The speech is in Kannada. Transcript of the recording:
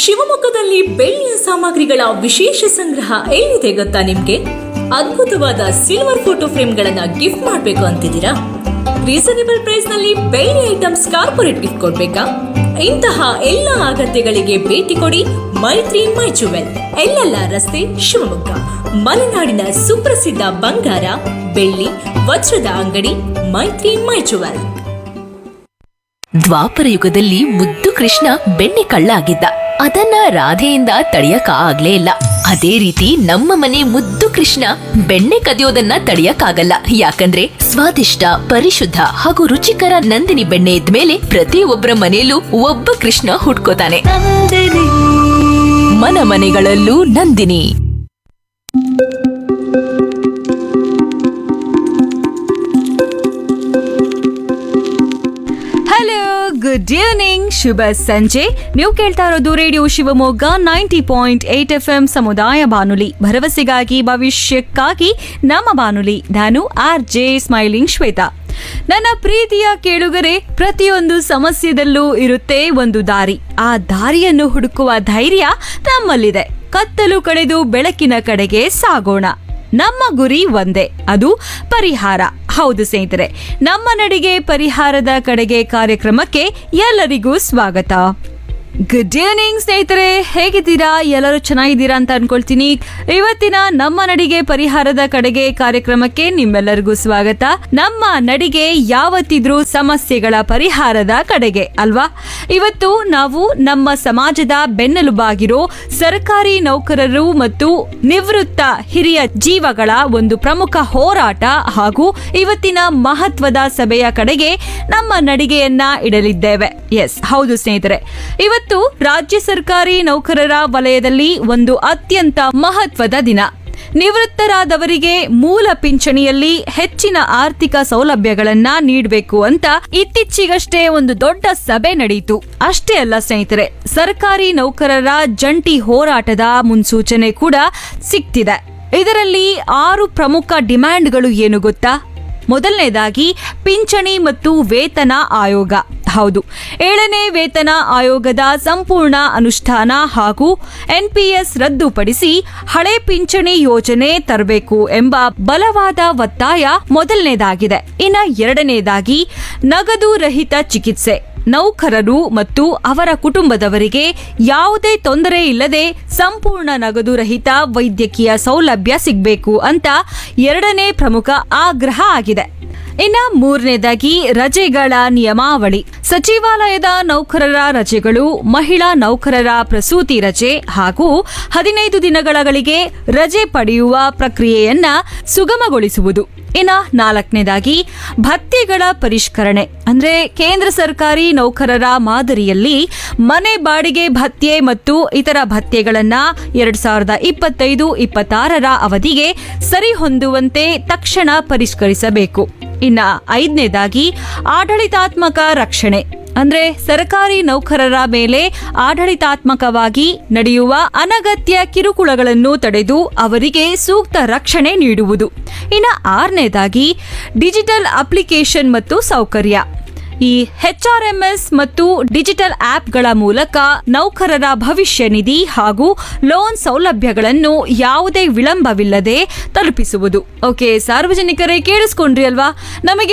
ಶಿವಮೊಗ್ಗದಲ್ಲಿ ಬೆಳ್ಳಿಯ ಸಾಮಗ್ರಿಗಳ ವಿಶೇಷ ಸಂಗ್ರಹ ಎಲ್ಲಿದೆ ಗೊತ್ತಾ ನಿಮ್ಗೆ ಅದ್ಭುತವಾದ ಸಿಲ್ವರ್ ಫೋಟೋ ಫ್ರೇಮ್ಗಳನ್ನ ಗಿಫ್ಟ್ ಮಾಡಬೇಕು ಅಂತಿದ್ದೀರಾ ರೀಸನೇಬಲ್ ಪ್ರೈಸ್ ನಲ್ಲಿ ಬೆಳ್ಳಿ ಐಟಮ್ಸ್ ಕಾರ್ಪೊರೇಟ್ ಗಿಫ್ಟ್ ಕೊಡ್ಬೇಕಾ ಇಂತಹ ಎಲ್ಲ ಅಗತ್ಯಗಳಿಗೆ ಭೇಟಿ ಕೊಡಿ ಮೈತ್ರಿ ಮೈ ಜುವೆಲ್ ಎಲ್ಲೆಲ್ಲ ರಸ್ತೆ ಶಿವಮೊಗ್ಗ ಮಲೆನಾಡಿನ ಸುಪ್ರಸಿದ್ಧ ಬಂಗಾರ ಬೆಳ್ಳಿ ವಜ್ರದ ಅಂಗಡಿ ಮೈತ್ರಿ ಮೈ ಜುವೆಲ್ ದ್ವಾಪರ ಯುಗದಲ್ಲಿ ಮುದ್ದು ಕೃಷ್ಣ ಬೆಣ್ಣೆ ಕಳ್ಳ ಆಗಿದ್ದ ಅದನ್ನ ರಾಧೆಯಿಂದ ತಡೆಯಕ ಆಗ್ಲೇ ಇಲ್ಲ ಅದೇ ರೀತಿ ನಮ್ಮ ಮನೆ ಮುದ್ದು ಕೃಷ್ಣ ಬೆಣ್ಣೆ ಕದಿಯೋದನ್ನ ತಡೆಯಕ್ಕಾಗಲ್ಲ ಯಾಕಂದ್ರೆ ಸ್ವಾದಿಷ್ಟ ಪರಿಶುದ್ಧ ಹಾಗೂ ರುಚಿಕರ ನಂದಿನಿ ಬೆಣ್ಣೆ ಇದ್ಮೇಲೆ ಪ್ರತಿಯೊಬ್ಬರ ಮನೆಯಲ್ಲೂ ಒಬ್ಬ ಕೃಷ್ಣ ಹುಟ್ಕೋತಾನೆ ಮನ ಮನೆಗಳಲ್ಲೂ ನಂದಿನಿ ಹಲೋ ಗುಡ್ ಈವ್ನಿಂಗ್ ಶುಭ ಸಂಜೆ ನೀವು ಕೇಳ್ತಾ ಇರೋದು radio Shivamogga ninety point eight F M ಸಮುದಾಯ ಬಾನುಲಿ ಭರವಸೆಗಾಗಿ ಭವಿಷ್ಯಕ್ಕಾಗಿ ನಮ್ಮ ಬಾನುಲಿ ನಾನು ಆರ್ ಜೆ ಸ್ಮೈಲಿಂಗ್ ಶ್ವೇತಾ ನನ್ನ ಪ್ರೀತಿಯ ಕೇಳುಗರೆ ಪ್ರತಿಯೊಂದು ಸಮಸ್ಯೆದಲ್ಲೂ ಇರುತ್ತೆ ಒಂದು ದಾರಿ ಆ ದಾರಿಯನ್ನು ಹುಡುಕುವ ಧೈರ್ಯ ನಮ್ಮಲ್ಲಿದೆ ಕತ್ತಲು ಕಳೆದು ಬೆಳಕಿನ ಕಡೆಗೆ ಸಾಗೋಣ ನಮ್ಮ ಗುರಿ ಒಂದೇ ಅದು ಪರಿಹಾರ ಹೌದು ಸ್ನೇಹಿತರೆ ನಮ್ಮ ನಡಿಗೆ ಪರಿಹಾರದ ಕಡೆಗೆ ಕಾರ್ಯಕ್ರಮಕ್ಕೆ ಎಲ್ಲರಿಗೂ ಸ್ವಾಗತ ಗುಡ್ ಈವ್ನಿಂಗ್ ಸ್ನೇಹಿತರೆ ಹೇಗಿದ್ದೀರಾ ಎಲ್ಲರೂ ಚೆನ್ನಾಗಿದ್ದೀರಾ ಅಂತ ಅನ್ಕೊಳ್ತೀನಿ ಇವತ್ತಿನ ನಮ್ಮ ನಡಿಗೆ ಪರಿಹಾರದ ಕಡೆಗೆ ಕಾರ್ಯಕ್ರಮಕ್ಕೆ ನಿಮ್ಮೆಲ್ಲರಿಗೂ ಸ್ವಾಗತ ನಮ್ಮ ನಡಿಗೆ ಯಾವತ್ತಿದ್ರೂ ಸಮಸ್ಯೆಗಳ ಪರಿಹಾರದ ಕಡೆಗೆ ಅಲ್ವಾ ಇವತ್ತು ನಾವು ನಮ್ಮ ಸಮಾಜದ ಬೆನ್ನೆಲುಬಾಗಿರೋ ಸರ್ಕಾರಿ ನೌಕರರು ಮತ್ತು ನಿವೃತ್ತ ಹಿರಿಯ ಜೀವಗಳ ಒಂದು ಪ್ರಮುಖ ಹೋರಾಟ ಹಾಗೂ ಇವತ್ತಿನ ಮಹತ್ವದ ಸಭೆಯ ಕಡೆಗೆ ನಮ್ಮ ನಡಿಗೆಯನ್ನ ಇಡಲಿದ್ದೇವೆ ಎಸ್ ಹೌದು ಸ್ನೇಹಿತರೆ ಇವತ್ತು ರಾಜ್ಯ ಸರ್ಕಾರಿ ನೌಕರರ ವಲಯದಲ್ಲಿ ಒಂದು ಅತ್ಯಂತ ಮಹತ್ವದ ದಿನ ನಿವೃತ್ತರಾದವರಿಗೆ ಮೂಲ ಪಿಂಚಣಿಯಲ್ಲಿ ಹೆಚ್ಚಿನ ಆರ್ಥಿಕ ಸೌಲಭ್ಯಗಳನ್ನ ನೀಡಬೇಕು ಅಂತ ಇತ್ತೀಚೆಗಷ್ಟೇ ಒಂದು ದೊಡ್ಡ ಸಭೆ ನಡೆಯಿತು ಅಷ್ಟೇ ಅಲ್ಲ ಸ್ನೇಹಿತರೆ ಸರ್ಕಾರಿ ನೌಕರರ ಜಂಟಿ ಹೋರಾಟದ ಮುನ್ಸೂಚನೆ ಕೂಡ ಸಿಕ್ತಿದೆ ಇದರಲ್ಲಿ ಆರು ಪ್ರಮುಖ ಡಿಮ್ಯಾಂಡ್ಗಳು ಏನು ಗೊತ್ತಾ ಮೊದಲನೇದಾಗಿ ಪಿಂಚಣಿ ಮತ್ತು ವೇತನ ಆಯೋಗ ಹೌದು ಏಳನೇ ವೇತನ ಆಯೋಗದ ಸಂಪೂರ್ಣ ಅನುಷ್ಠಾನ ಹಾಗೂ ಎನ್ಪಿಎಸ್ ರದ್ದುಪಡಿಸಿ ಹಳೆ ಪಿಂಚಣಿ ಯೋಜನೆ ತರಬೇಕು ಎಂಬ ಬಲವಾದ ಒತ್ತಾಯ ಮೊದಲನೇದಾಗಿದೆ ಇನ್ನ ಎರಡನೇದಾಗಿ ನಗದು ರಹಿತ ಚಿಕಿತ್ಸೆ ನೌಕರರು ಮತ್ತು ಅವರ ಕುಟುಂಬದವರಿಗೆ ಯಾವುದೇ ತೊಂದರೆ ಇಲ್ಲದೆ ಸಂಪೂರ್ಣ ನಗದು ರಹಿತ ವೈದ್ಯಕೀಯ ಸೌಲಭ್ಯ ಸಿಗಬೇಕು ಅಂತ ಎರಡನೇ ಪ್ರಮುಖ ಆಗ್ರಹ ಆಗಿದೆ ಇನ್ನ ಮೂರನೇದಾಗಿ ರಜೆಗಳ ನಿಯಮಾವಳಿ ಸಚಿವಾಲಯದ ನೌಕರರ ರಜೆಗಳು ಮಹಿಳಾ ನೌಕರರ ಪ್ರಸೂತಿ ರಜೆ ಹಾಗೂ ಹದಿನೈದು ದಿನಗಳಗಳಿಗೆ ರಜೆ ಪಡೆಯುವ ಪ್ರಕ್ರಿಯೆಯನ್ನ ಸುಗಮಗೊಳಿಸುವುದು ಇನ್ನ ನಾಲ್ಕನೇದಾಗಿ ಭತ್ಯೆಗಳ ಪರಿಷ್ಕರಣೆ ಅಂದ್ರೆ ಕೇಂದ್ರ ಸರ್ಕಾರಿ ನೌಕರರ ಮಾದರಿಯಲ್ಲಿ ಮನೆ ಬಾಡಿಗೆ ಭತ್ಯೆ ಮತ್ತು ಇತರ ಭತ್ಯೆಗಳನ್ನ ಎರಡ್ ಸಾವಿರದ ಇಪ್ಪತ್ತೈದು ಇಪ್ಪತ್ತಾರರ ಅವಧಿಗೆ ಸರಿಹೊಂದುವಂತೆ ತಕ್ಷಣ ಪರಿಷ್ಕರಿಸಬೇಕು ಇನ್ನ ಐದನೇದಾಗಿ ಆಡಳಿತಾತ್ಮಕ ರಕ್ಷಣೆ ಅಂದ್ರೆ ಸರ್ಕಾರಿ ನೌಕರರ ಮೇಲೆ ಆಡಳಿತಾತ್ಮಕವಾಗಿ ನಡೆಯುವ ಅನಗತ್ಯ ಕಿರುಕುಳಗಳನ್ನು ತಡೆದು ಅವರಿಗೆ ಸೂಕ್ತ ರಕ್ಷಣೆ ನೀಡುವುದು ಇನ್ನು ಆರನೇದಾಗಿ ಡಿಜಿಟಲ್ ಅಪ್ಲಿಕೇಶನ್ ಮತ್ತು ಸೌಕರ್ಯ ಈ ಎಚ್ಆರ್ಎಂಎಸ್ ಮತ್ತು ಡಿಜಿಟಲ್ ಆಪ್ಗಳ ಮೂಲಕ ನೌಕರರ ಭವಿಷ್ಯ ನಿಧಿ ಹಾಗೂ ಲೋನ್ ಸೌಲಭ್ಯಗಳನ್ನು ಯಾವುದೇ ವಿಳಂಬವಿಲ್ಲದೆ ತಲುಪಿಸುವುದು ಓಕೆ ಸಾರ್ವಜನಿಕರೇ ಕೇಳಿಸ್ಕೊಂಡ್ರಿ ಅಲ್ವಾ ನಮಗೆ